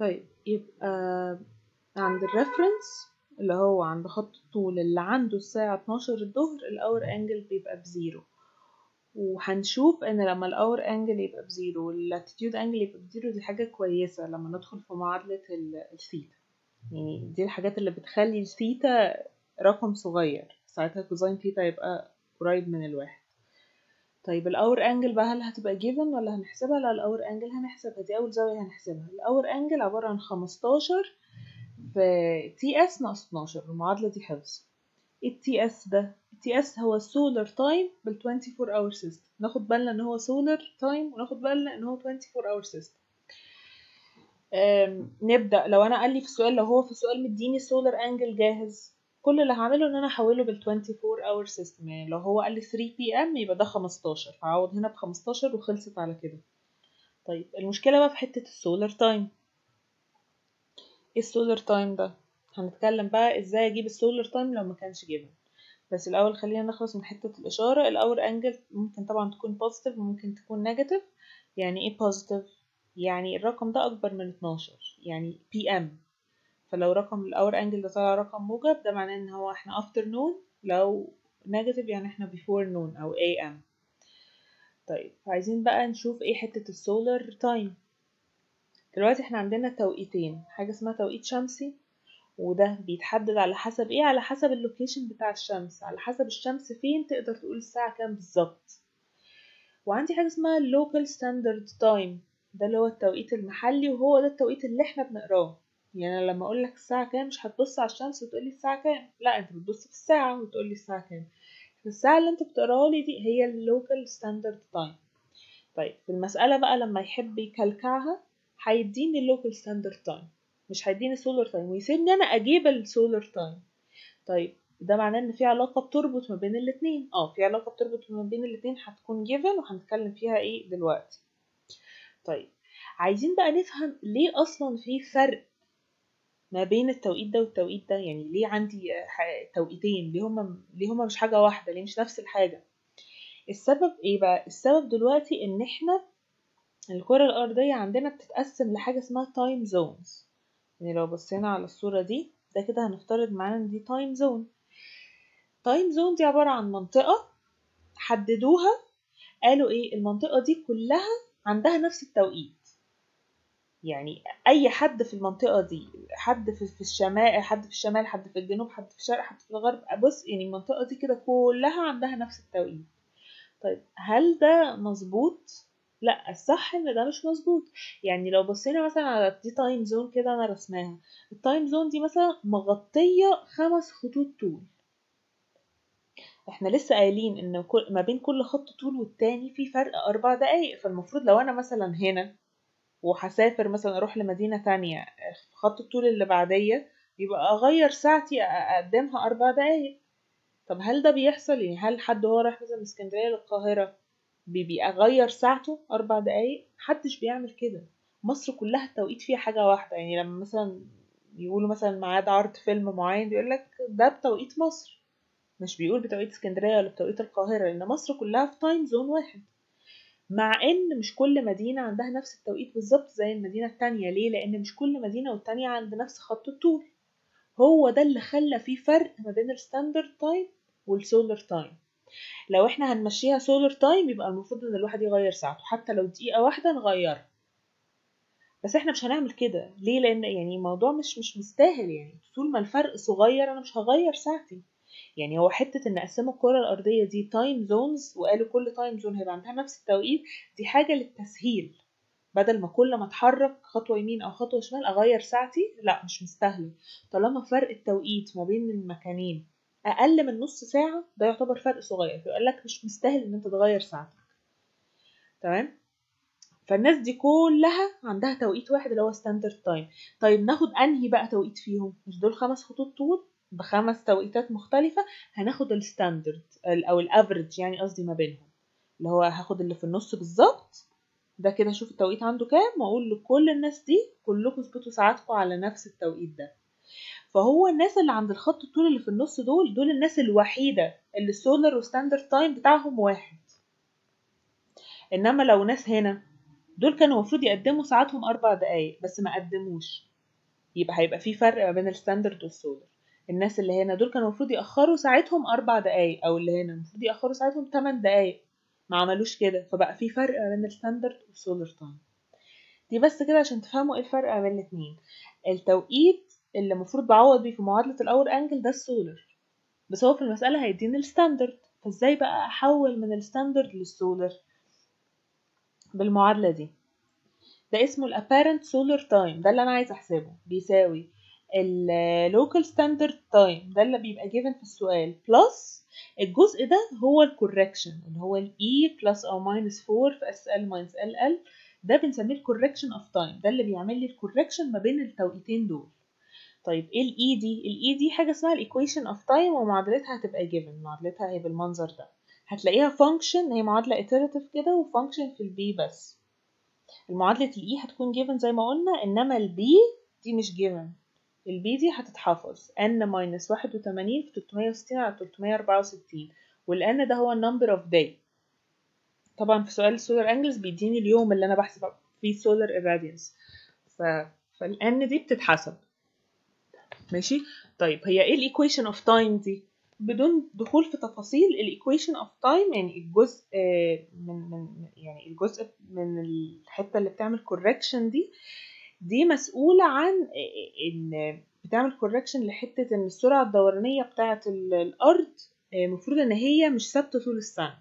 طيب يبقى عند الريفرنس اللي هو عند خط الطول اللي عنده الساعة 12 الظهر الأور أنجل بيبقى بزيرو وهنشوف ان لما الاور انجل يبقى بزيرو واللاتيتيود انجل يبقى بزيرو دي حاجة كويسة لما ندخل في معادلة ال- الثيتا يعني دي الحاجات اللي بتخلي الثيتا رقم صغير ساعتها كوزين ثيتا يبقى قريب من الواحد طيب الاور انجل بقى هل هتبقى جيفن ولا هنحسبها لا الاور انجل هنحسبها دي اول زاوية هنحسبها الاور انجل عبارة عن 15 في تي اس ناقص 12 المعادلة دي حفظ ايه التي اس ده التي اس هو سولار تايم بال 24 اور سيستم ناخد بالنا ان هو سولار تايم وناخد بالنا ان هو 24 اور سيستم نبدا لو انا قال لي في السؤال لو هو في السؤال مديني سولار انجل جاهز كل اللي هعمله ان انا احوله بال 24 اور سيستم يعني لو هو قال لي 3 بي ام يبقى ده 15 هعوض هنا ب 15 وخلصت على كده طيب المشكله بقى في حته السولار تايم ايه السولار تايم ده هنتكلم بقى ازاي اجيب السولار تايم لو ما كانش جيفن بس الاول خلينا نخلص من حته الاشاره الاور انجل ممكن طبعا تكون بوزيتيف وممكن تكون نيجاتيف يعني ايه بوزيتيف يعني الرقم ده اكبر من 12 يعني بي ام فلو رقم الاور انجل ده طلع رقم موجب ده معناه ان هو احنا افتر نون لو نيجاتيف يعني احنا بيفور نون او اي ام طيب عايزين بقى نشوف ايه حته السولار تايم دلوقتي احنا عندنا توقيتين حاجه اسمها توقيت شمسي وده بيتحدد على حسب ايه على حسب اللوكيشن بتاع الشمس على حسب الشمس فين تقدر تقول الساعة كام بالظبط وعندي حاجة اسمها local standard time ده اللي هو التوقيت المحلي وهو ده التوقيت اللي احنا بنقراه يعني أنا لما اقول لك الساعة كام مش هتبص على الشمس وتقولي الساعة كام لا انت بتبص في الساعة وتقولي الساعة كام الساعة اللي انت بتقراها لي دي هي اللوكال ستاندرد تايم طيب في المسألة بقى لما يحب يكلكعها هيديني اللوكال ستاندرد تايم مش هيديني سولار تايم ويسيبني انا اجيب السولار تايم طيب ده معناه ان في علاقه بتربط ما بين الاتنين اه في علاقه بتربط ما بين الاتنين هتكون جيفن وهنتكلم فيها ايه دلوقتي طيب عايزين بقى نفهم ليه اصلا في فرق ما بين التوقيت ده والتوقيت ده يعني ليه عندي توقيتين ليه هما ليه هما مش حاجه واحده ليه مش نفس الحاجه السبب ايه بقى السبب دلوقتي ان احنا الكره الارضيه عندنا بتتقسم لحاجه اسمها تايم زونز يعني لو بصينا على الصورة دي ده كده هنفترض معانا ان دي تايم زون تايم زون دي عبارة عن منطقة حددوها قالوا ايه المنطقة دي كلها عندها نفس التوقيت يعني اي حد في المنطقة دي حد في, في الشمال حد في الشمال حد في الجنوب حد في الشرق حد في الغرب بص يعني المنطقة دي كده كلها عندها نفس التوقيت طيب هل ده مظبوط لا الصح ان ده مش مظبوط يعني لو بصينا مثلا على دي تايم زون كده انا رسماها التايم زون دي مثلا مغطية خمس خطوط طول احنا لسه قايلين ان ما بين كل خط طول والتاني في فرق اربع دقايق فالمفروض لو انا مثلا هنا وهسافر مثلا اروح لمدينة تانية في خط الطول اللي بعدية يبقى اغير ساعتي اقدمها اربع دقايق طب هل ده بيحصل يعني هل حد هو رايح مثلا من اسكندرية للقاهرة بيغير ساعته أربع دقايق محدش بيعمل كده مصر كلها التوقيت فيها حاجة واحدة يعني لما مثلا يقولوا مثلا ميعاد عرض فيلم معين بيقولك ده بتوقيت مصر مش بيقول بتوقيت اسكندرية ولا بتوقيت القاهرة لأن مصر كلها في تايم زون واحد مع ان مش كل مدينة عندها نفس التوقيت بالظبط زي المدينة التانية ليه لان مش كل مدينة والتانية عند نفس خط الطول هو ده اللي خلى فيه فرق ما بين الستاندرد تايم والسولار تايم لو احنا هنمشيها سولار تايم يبقى المفروض ان الواحد يغير ساعته حتى لو دقيقة واحدة نغيرها بس احنا مش هنعمل كده ليه لان يعني الموضوع مش مش مستاهل يعني طول ما الفرق صغير انا مش هغير ساعتي يعني هو حتة ان قسموا الكرة الارضية دي تايم زونز وقالوا كل تايم زون هيبقى عندها نفس التوقيت دي حاجة للتسهيل بدل ما كل ما اتحرك خطوة يمين او خطوة شمال اغير ساعتي لا مش مستاهلة طالما فرق التوقيت ما بين المكانين اقل من نص ساعه ده يعتبر فرق صغير فيقول لك مش مستاهل ان انت تغير ساعتك تمام فالناس دي كلها عندها توقيت واحد اللي هو ستاندرد تايم طيب ناخد انهي بقى توقيت فيهم مش دول خمس خطوط طول بخمس توقيتات مختلفة هناخد الستاندرد او الافريج يعني قصدي ما بينهم اللي هو هاخد اللي في النص بالظبط ده كده اشوف التوقيت عنده كام واقول لكل الناس دي كلكم اظبطوا ساعاتكم على نفس التوقيت ده فهو الناس اللي عند الخط الطول اللي في النص دول دول الناس الوحيدة اللي السولار وستاندرد تايم بتاعهم واحد انما لو ناس هنا دول كانوا المفروض يقدموا ساعاتهم أربع دقايق بس ما قدموش يبقى هيبقى في فرق ما بين الستاندرد والسولر الناس اللي هنا دول كانوا المفروض يأخروا ساعتهم أربع دقايق أو اللي هنا المفروض يأخروا ساعتهم تمن دقايق ما عملوش كده فبقى في فرق ما بين الستاندرد والسولر تايم دي بس كده عشان تفهموا ايه الفرق ما بين الاتنين التوقيت اللي المفروض بعوض بيه في معادلة الأور أنجل ده السولر بس هو في المسألة هيديني الستاندرد فازاي بقى أحول من الستاندرد للسولر بالمعادلة دي ده اسمه ال apparent solar time ده اللي أنا عايز أحسبه بيساوي ال local standard time ده اللي بيبقى given في السؤال plus الجزء ده هو ال correction اللي هو ال E plus أو minus 4 في SL minus LL ده بنسميه ال correction of time ده اللي بيعمل لي ال correction ما بين التوقيتين دول طيب ايه ال E دي؟ ال E دي حاجة اسمها ال equation of time ومعادلتها هتبقى given معادلتها هي بالمنظر ده هتلاقيها function هي معادلة iterative كده و function في ال B بس المعادلة ال E هتكون given زي ما قلنا انما ال B دي مش given ال B دي هتتحفظ n minus 81 في 360 على 364 وال n ده هو ال number of day طبعا في سؤال السولار انجلز بيديني اليوم اللي انا بحسب فيه solar irradiance ف فال n دي بتتحسب ماشي طيب هي ايه الايكويشن اوف تايم دي بدون دخول في تفاصيل الايكويشن اوف تايم يعني الجزء من من يعني الجزء من الحته اللي بتعمل كوركشن دي دي مسؤوله عن ان بتعمل كوركشن لحته ان السرعه الدورانيه بتاعه الارض المفروض ان هي مش ثابته طول السنه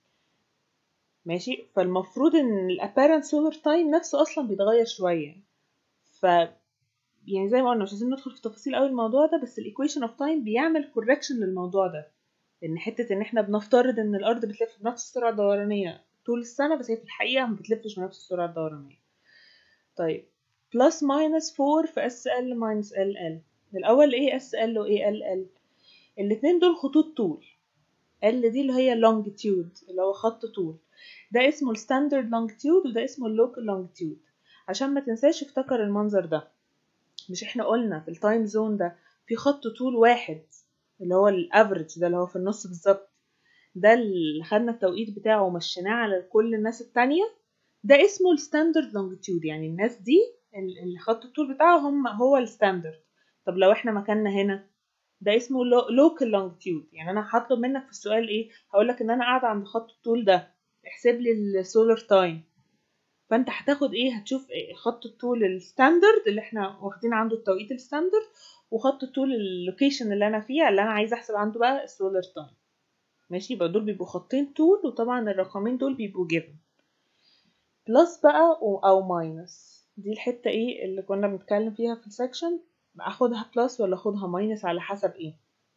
ماشي فالمفروض ان الابيرنت سولار تايم نفسه اصلا بيتغير شويه ف يعني زي ما قلنا مش عايزين ندخل في تفاصيل قوي الموضوع ده بس الايكويشن اوف تايم بيعمل كوركشن للموضوع ده ان حته ان احنا بنفترض ان الارض بتلف بنفس السرعه الدورانيه طول السنه بس هي في الحقيقه ما بتلفش بنفس السرعه الدورانيه طيب بلس ماينس 4 في اس ال ماينس ال ال الاول ايه اس ال وايه ال ال الاتنين دول خطوط طول ال دي اللي هي longitude اللي هو خط طول ده اسمه الستاندرد longitude وده اسمه اللوكال longitude عشان ما تنساش افتكر المنظر ده مش احنا قلنا في التايم زون ده في خط طول واحد اللي هو الافريج ده اللي هو في النص بالظبط ده اللي خدنا التوقيت بتاعه ومشيناه على كل الناس التانية ده اسمه الستاندرد لونجيتيود يعني الناس دي الخط الطول بتاعهم هو الستاندرد طب لو احنا مكاننا هنا ده اسمه لوكال لونجيتيود يعني انا هطلب منك في السؤال ايه هقول لك ان انا قاعده عند خط الطول ده احسب لي السولار تايم فانت هتاخد ايه هتشوف إيه خط الطول الستاندرد اللي احنا واخدين عنده التوقيت الستاندرد وخط الطول اللوكيشن اللي انا فيه اللي انا عايزه احسب عنده بقى السولار تايم ماشي يبقى دول بيبقوا خطين طول وطبعا الرقمين دول بيبقوا جيفن بلس بقى او ماينس دي الحته ايه اللي كنا بنتكلم فيها في السكشن اخدها بلس ولا اخدها ماينس على حسب ايه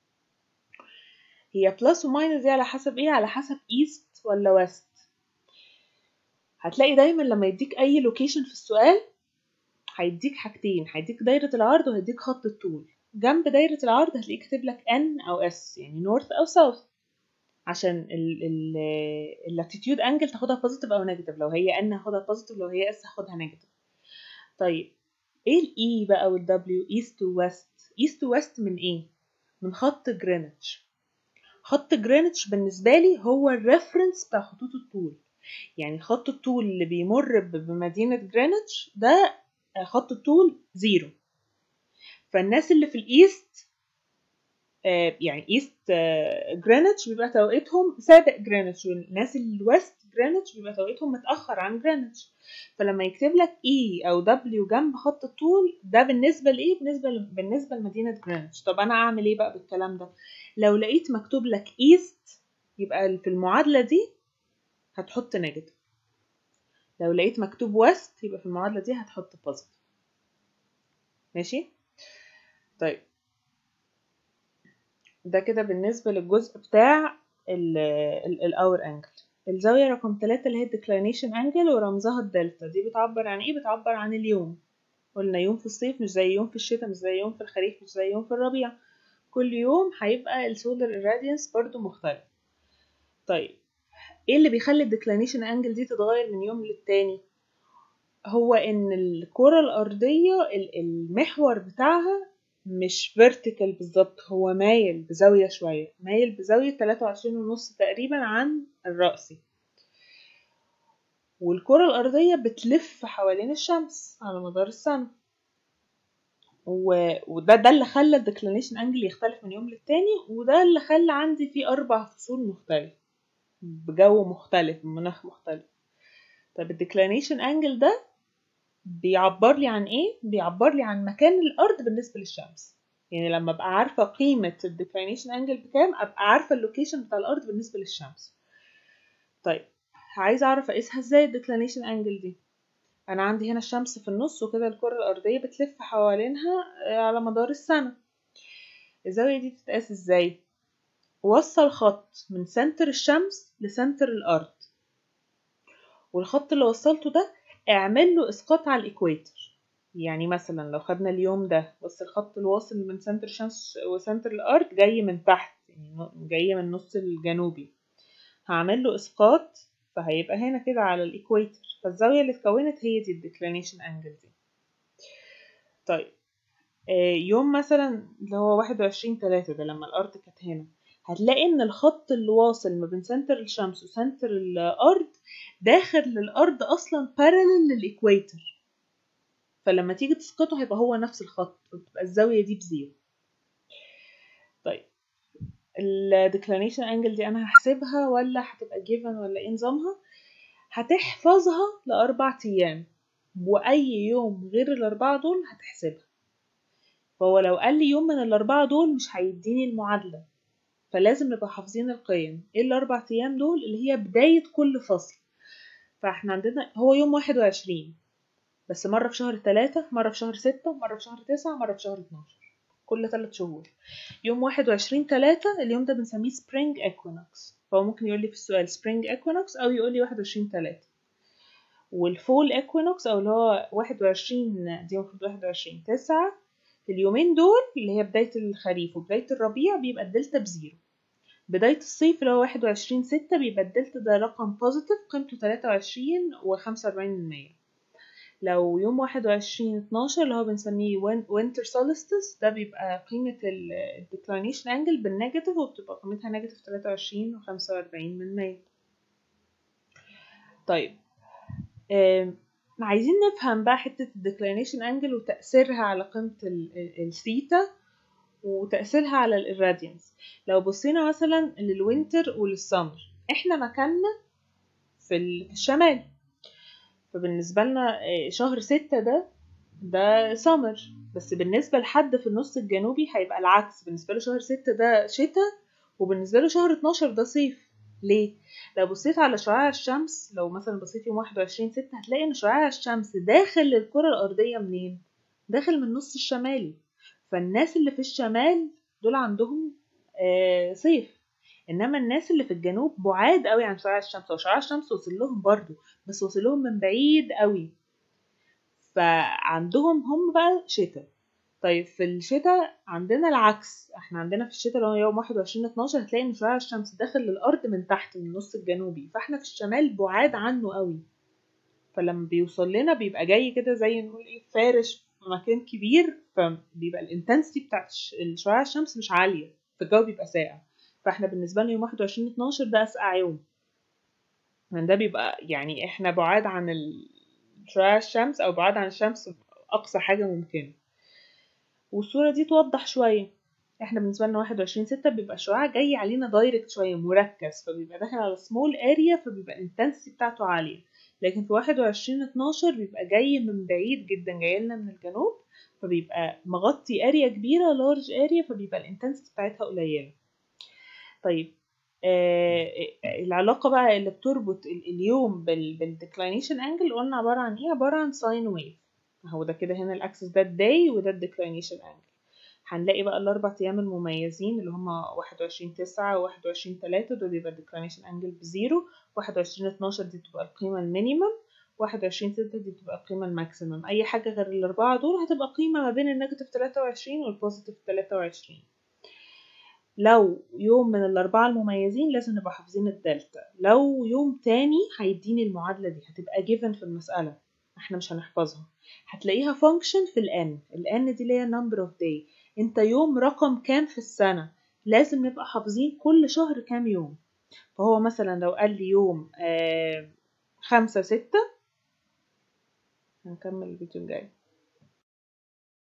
هي بلس وماينس دي على حسب ايه على حسب ايست ولا ويست هتلاقي دايما لما يديك اي لوكيشن في السؤال هيديك حاجتين هيديك دايرة العرض وهيديك خط الطول جنب دايرة العرض هتلاقيه كاتب لك n او s يعني north او south عشان اللاتيتيود انجل تاخدها بوزيتيف او نيجاتيف لو هي n هاخدها بوزيتيف لو هي s هاخدها نيجاتيف طيب ايه الاي بقى والدبليو ايست وويست ايست وويست من ايه من خط جرينتش خط جرينتش بالنسبه لي هو الريفرنس بتاع خطوط الطول يعني خط الطول اللي بيمر بمدينة جرينتش ده خط الطول زيرو فالناس اللي في الإيست يعني إيست جرينتش بيبقى توقيتهم سابق جرينتش والناس اللي الويست جرينتش بيبقى توقيتهم متأخر عن جرينتش فلما يكتب لك E أو W جنب خط الطول ده بالنسبة لإيه؟ بالنسبة ل... بالنسبة لمدينة جرينتش طب أنا أعمل إيه بقى بالكلام ده؟ لو لقيت مكتوب لك إيست يبقى في المعادلة دي هتحط نيجاتيف لو لقيت مكتوب ويست يبقى في المعادلة دي هتحط بوزيتيف ماشي طيب ده كده بالنسبة للجزء بتاع الاور انجل الزاوية رقم تلاتة اللي هي الديكلينيشن انجل ورمزها الدلتا دي بتعبر عن ايه بتعبر عن اليوم قلنا يوم في الصيف مش زي يوم في الشتاء مش زي يوم في الخريف مش زي يوم في الربيع كل يوم هيبقى السولار irradiance برضو مختلف طيب ايه اللي بيخلي الديكلينيشن انجل دي تتغير من يوم للتاني هو ان الكرة الارضية المحور بتاعها مش فيرتيكال بالظبط هو مايل بزاوية شوية مايل بزاوية تلاتة وعشرين ونص تقريبا عن الرأسي والكرة الأرضية بتلف حوالين الشمس على مدار السنة و... وده ده اللي خلى الديكلينيشن انجل يختلف من يوم للتاني وده اللي خلى عندي فيه أربع فصول مختلفة بجو مختلف بمناخ مختلف طب الديكلينيشن انجل ده بيعبر لي عن ايه بيعبر لي عن مكان الارض بالنسبه للشمس يعني لما ابقى عارفه قيمه الديكلينيشن انجل بكام ابقى عارفه اللوكيشن بتاع الارض بالنسبه للشمس طيب عايزه اعرف اقيسها ازاي الديكلينيشن انجل دي انا عندي هنا الشمس في النص وكده الكره الارضيه بتلف حوالينها على مدار السنه الزاويه دي بتتقاس ازاي وصل خط من سنتر الشمس لسنتر الارض والخط اللي وصلته ده اعمل له اسقاط على الايكويتر يعني مثلا لو خدنا اليوم ده بس الخط الواصل من سنتر الشمس وسنتر الارض جاي من تحت يعني جاي من النص الجنوبي هعمل له اسقاط فهيبقى هنا كده على الايكويتر فالزاويه اللي اتكونت هي دي الديكلينيشن انجل دي طيب يوم مثلا اللي هو واحد وعشرين تلاتة ده لما الأرض كانت هنا هتلاقي إن الخط اللي واصل ما بين سنتر الشمس وسنتر الأرض داخل للأرض أصلا بارلل للإكويتر فلما تيجي تسقطه هيبقى هو نفس الخط وتبقى الزاوية دي بزيرو طيب الديكلينيشن انجل دي انا هحسبها ولا هتبقى جيفن ولا ايه نظامها هتحفظها لأربع أيام وأي يوم غير الأربعة دول هتحسبها فهو لو قال لي يوم من الأربعة دول مش هيديني المعادلة فلازم نبقى حافظين القيم ايه الأربع أيام دول اللي هي بداية كل فصل فاحنا عندنا هو يوم واحد وعشرين بس مرة في شهر تلاتة مرة في شهر ستة مرة في شهر تسعة مرة في شهر اتناشر كل تلات شهور يوم واحد وعشرين تلاتة اليوم ده بنسميه سبرينج اكوينوكس فهو ممكن يقول لي في السؤال سبرينج اكوينوكس أو يقول لي واحد وعشرين تلاتة والفول اكوينوكس أو اللي هو واحد وعشرين دي المفروض واحد وعشرين تسعة في اليومين دول اللي هي بداية الخريف وبداية الربيع بيبقى الدلتا بزيرو بداية الصيف اللي هو واحد وعشرين ستة بيبقى الدلتا ده رقم بوزيتيف قيمته تلاتة وعشرين وخمسة وأربعين من مية لو يوم واحد وعشرين اتناشر اللي هو بنسميه وينتر سولستس ده بيبقى قيمة الديكلينيشن انجل بالنيجاتيف وبتبقى قيمتها نيجاتيف تلاتة وعشرين وخمسة وأربعين من مية طيب عايزين نفهم بقى حتة الديكلينيشن انجل وتأثيرها على قيمة الثيتا وتأثيرها على الإراديانس لو بصينا مثلا للوينتر وللسمر احنا مكاننا في الشمال فبالنسبة لنا شهر ستة ده ده سمر بس بالنسبة لحد في النص الجنوبي هيبقى العكس بالنسبة له شهر ستة ده شتاء وبالنسبة له شهر اتناشر ده صيف ليه؟ لو بصيت على شعاع الشمس لو مثلا بصيت يوم واحد وعشرين ستة هتلاقي ان شعاع الشمس داخل الكرة الأرضية منين؟ داخل من النص الشمالي فالناس اللي في الشمال دول عندهم آه صيف انما الناس اللي في الجنوب بعاد قوي عن شعاع الشمس وشعاع الشمس وصل لهم برضو بس وصل لهم من بعيد قوي فعندهم هم بقى شتاء طيب في الشتاء عندنا العكس احنا عندنا في الشتاء لو يوم واحد وعشرين اتناشر هتلاقي ان شعاع الشمس داخل للارض من تحت من النص الجنوبي فاحنا في الشمال بعاد عنه قوي فلما بيوصل لنا بيبقى جاي كده زي نقول ايه فارش في مكان كبير فبيبقى الانتنسيتي بتاعت شعاع الشمس مش عاليه فالجو بيبقى ساقع فاحنا بالنسبه لنا يوم واحد وعشرين اتناشر ده اسقع يوم ده بيبقى يعني احنا بعاد عن شعاع الشمس او بعاد عن الشمس اقصى حاجه ممكنه والصوره دي توضح شويه احنا بالنسبه لنا واحد وعشرين ستة بيبقى الشعاع جاي علينا دايركت شويه مركز فبيبقى داخل على سمول اريا فبيبقى الانتنسيتي بتاعته عاليه لكن في واحد وعشرين اتناشر بيبقى جاي من بعيد جدا جاي لنا من الجنوب فبيبقى مغطي اريا كبيره لارج اريا فبيبقى الانتنسيتي بتاعتها قليله طيب آه العلاقة بقى اللي بتربط اليوم بالديكلينيشن انجل قلنا عبارة عن ايه عبارة عن ساين ويف هو ده كده هنا الاكسس ده الداي وده الديكلينيشن انجل هنلاقي بقى الاربع ايام المميزين اللي هما واحد وعشرين تسعة وواحد وعشرين تلاتة دول بيبقى الديكلينيشن انجل بزيرو واحد وعشرين اتناشر دي بتبقى القيمة المينيمم واحد وعشرين ستة دي بتبقى القيمة الماكسيمم أي حاجة غير الأربعة دول هتبقى قيمة ما بين النيجاتيف تلاتة وعشرين والبوزيتيف تلاتة وعشرين لو يوم من الأربعة المميزين لازم نبقى حافظين الدلتا لو يوم تاني هيديني المعادلة دي هتبقى given في المسألة احنا مش هنحفظها هتلاقيها function في ال n ال n دي اللي هي number of day انت يوم رقم كام في السنة لازم نبقى حافظين كل شهر كام يوم فهو مثلا لو قال لي يوم آه خمسة ستة هنكمل الفيديو الجاي